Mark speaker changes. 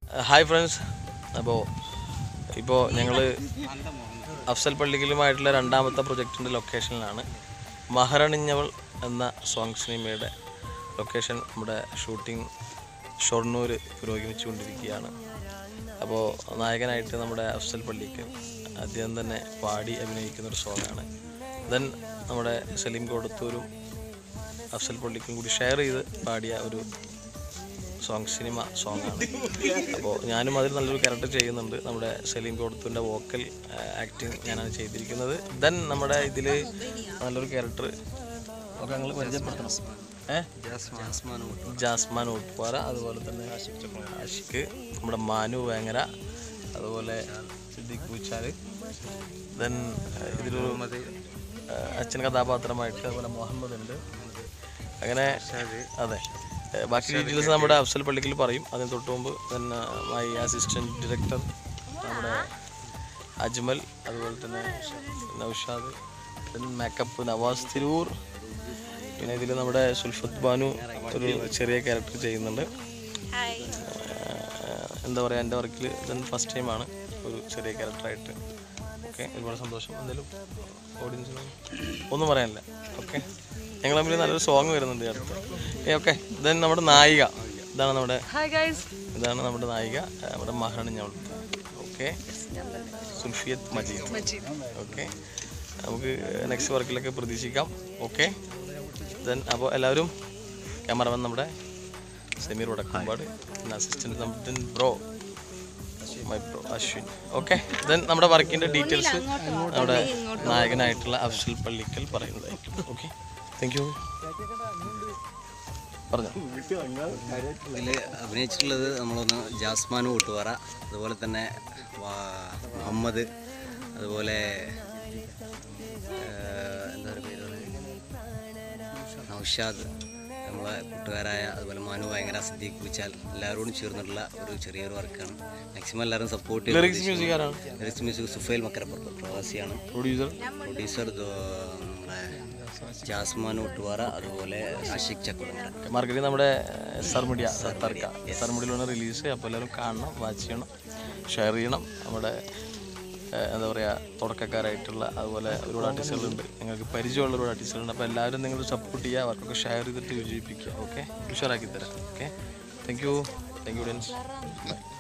Speaker 1: hi friends അപ്പോൾ ഇപ്പോൾ ഞങ്ങൾ അഫ്സൽ പള്ളിക്കലുമായിട്ടുള്ള രണ്ടാമത്തെ പ്രൊജക്റ്റിൻ്റെ ലൊക്കേഷനിലാണ് മഹറണിഞ്ഞവൾ എന്ന സോങ് സിനിമയുടെ ലൊക്കേഷൻ നമ്മുടെ ഷൂട്ടിംഗ് ഷൊർണൂർ പുരോഗമിച്ചുകൊണ്ടിരിക്കുകയാണ് അപ്പോൾ നായകനായിട്ട് നമ്മുടെ അഫ്സൽ പള്ളിക്ക് അദ്ദേഹം തന്നെ പാടി അഭിനയിക്കുന്ന ഒരു സോങ്ങാണ് ദെൻ നമ്മുടെ സലീം കൊടുത്തൂരും അഫ്സൽ പള്ളിക്കും കൂടി ഷെയർ ചെയ്ത് പാടിയ ഒരു സോങ് സിനിമ സോങ് ആണ് അപ്പോൾ ഞാനും അതിൽ നല്ലൊരു ക്യാരക്ടർ ചെയ്യുന്നുണ്ട് നമ്മുടെ സലീം കൊടുത്തുൻ്റെ വോക്കൽ ആക്ടിങ് ഞാനാണ് ചെയ്തിരിക്കുന്നത് ദെൻ നമ്മുടെ ഇതിൽ നല്ലൊരു ക്യാരക്ടർ ഒക്കെ ഞങ്ങൾ പരിചയപ്പെടുത്തണം ഏ ജാസ്മാൻ ഊട്ടുപാറ അതുപോലെ തന്നെ ആഷിക്ക് നമ്മുടെ മാനു വേങ്ങര അതുപോലെ സിദ്ദിഖ് പൂച്ചാല് ദെൻ ഇതിലൊരു ഏഹ്, അച്ഛൻ കഥാപാത്രമായിട്ട് അതുപോലെ മുഹമ്മദ് ഉണ്ട് അങ്ങനെ അതെ ഏഹ്, ബാക്കി ഡീറ്റെയിൽസ് നമ്മുടെ അഫ്സൽ പള്ളിക്കൽ പറയും അതിന് തൊട്ട് മുമ്പ് തന്നെ മൈ അസിസ്റ്റൻറ്റ് ഡയറക്ടർ നമ്മുടെ അജ്മൽ അതുപോലെ തന്നെ നൗഷാദ് മേക്കപ്പ് നവാസ് തിരൂർ പിന്നെ ഇതിൽ നമ്മുടെ സുൽഫത്ത് ബാനു ഒരു ചെറിയ ക്യാരക്ടർ ചെയ്യുന്നുണ്ട് ഏഹ്, എന്താ പറയുക എൻ്റെ വർക്കിൽ ഇതെന്ന് ഫസ്റ്റ് ടൈമാണ് ഒരു ചെറിയ ക്യാരക്ടറായിട്ട് ഓക്കെ ഒരുപാട് സന്തോഷം എന്തായാലും ഓഡിയൻസിന് ഒന്നും പറയാനില്ല ഓക്കെ ഞങ്ങൾ തമ്മിൽ നല്ലൊരു സോങ് വരുന്നുണ്ട് ഈ അടുത്ത് ഏ ഓക്കെ ദെൻ നമ്മുടെ നായിക ഇതാണ് നമ്മുടെ
Speaker 2: ഹായ് ഗൈസ്
Speaker 1: ഇതാണ് നമ്മുടെ നായിക ഏഹ്, നമ്മുടെ മഹാണ് ഞങ്ങൾ ഓക്കെ സുൽഫിയത്ത് മജീദ് ഓക്കെ നമുക്ക് നെക്സ്റ്റ് വർക്കിലൊക്കെ പ്രതീക്ഷിക്കാം ഓക്കെ ദെൻ അപ്പോൾ എല്ലാവരും ക്യാമറമാൻ നമ്മുടെ സമീർ വടക്കുംപാട് പിന്നെ അസിസ്റ്റൻറ്റ് നമ്മുടെ bro my bro Ashwin okay then നമ്മുടെ വർക്കിൻ്റെ ഡീറ്റെയിൽസ് നമ്മുടെ നായകനായിട്ടുള്ള അഫ്സൽ പള്ളിക്കൽ പറയുന്നതായിരിക്കും ഓക്കെ താങ്ക് യു പറഞ്ഞു
Speaker 3: ഇതിൽ അഭിനയിച്ചിട്ടുള്ളത് നമ്മളൊന്ന് ജാസ്മാനു കൂട്ടുപാറ അതുപോലെ തന്നെ വാ- മുഹമ്മദ് അതുപോലെ ഏഹ്, എന്താ പറയുക പേര് നൗഷാദ് നമ്മളെ കൂട്ടുകാരായ അതുപോലെ മനു ഭയങ്കര സിദ്ദീഖ് കുച്ചാൽ എല്ലാവരോടും ചേർന്നിട്ടുള്ള ഒരു ചെറിയൊരു വർക്കാണ് മാക്സിമം എല്ലാവരും സപ്പോർട്ട്
Speaker 1: ലിറിക്സ് മ്യൂസിക് ആരാണ്
Speaker 3: ലിറിക്സ് മ്യൂസിക് സുഫൈൽ മക്കരപ്പുറത്ത് പ്രവാസിയാണ്
Speaker 1: പ്രൊഡ്യൂസർ
Speaker 3: പ്രൊഡ്യൂസർ നമ്മുടെ ജാസ്മാൻ ഒട്ടുപാറ അതുപോലെ ആഷിഖ് ചക്കുളങ്ങര
Speaker 1: മാർക്കറ്റിൽ നമ്മുടെ സർമിഡിയ സത്തർക്ക സർമിഡിയിലാണ് റിലീസ് അപ്പോൾ എല്ലാവരും കാണണം വാച്ച് ചെയ്യണം ഷെയർ ചെയ്യണം നമ്മുടെ ഏഹ്, എന്താ പറയുക തുടക്കക്കാരായിട്ടുള്ള അതുപോലെ ഒരുപാട് ആർട്ടിസ്റ്റുകളുണ്ട് നിങ്ങൾക്ക് പരിചയമുള്ള ഒരുപാട് ആർട്ടിസ്റ്റുകളുണ്ട് അപ്പോൾ എല്ലാവരും നിങ്ങൾ സപ്പോർട്ട് ചെയ്യുക അവർക്കൊക്കെ ഷെയർ ചെയ്തിട്ട് വിജയിപ്പിക്കുക ഓക്കെ ഉഷാറാക്കി തരാം okay thank you thank you ഡെൻസ് ബൈ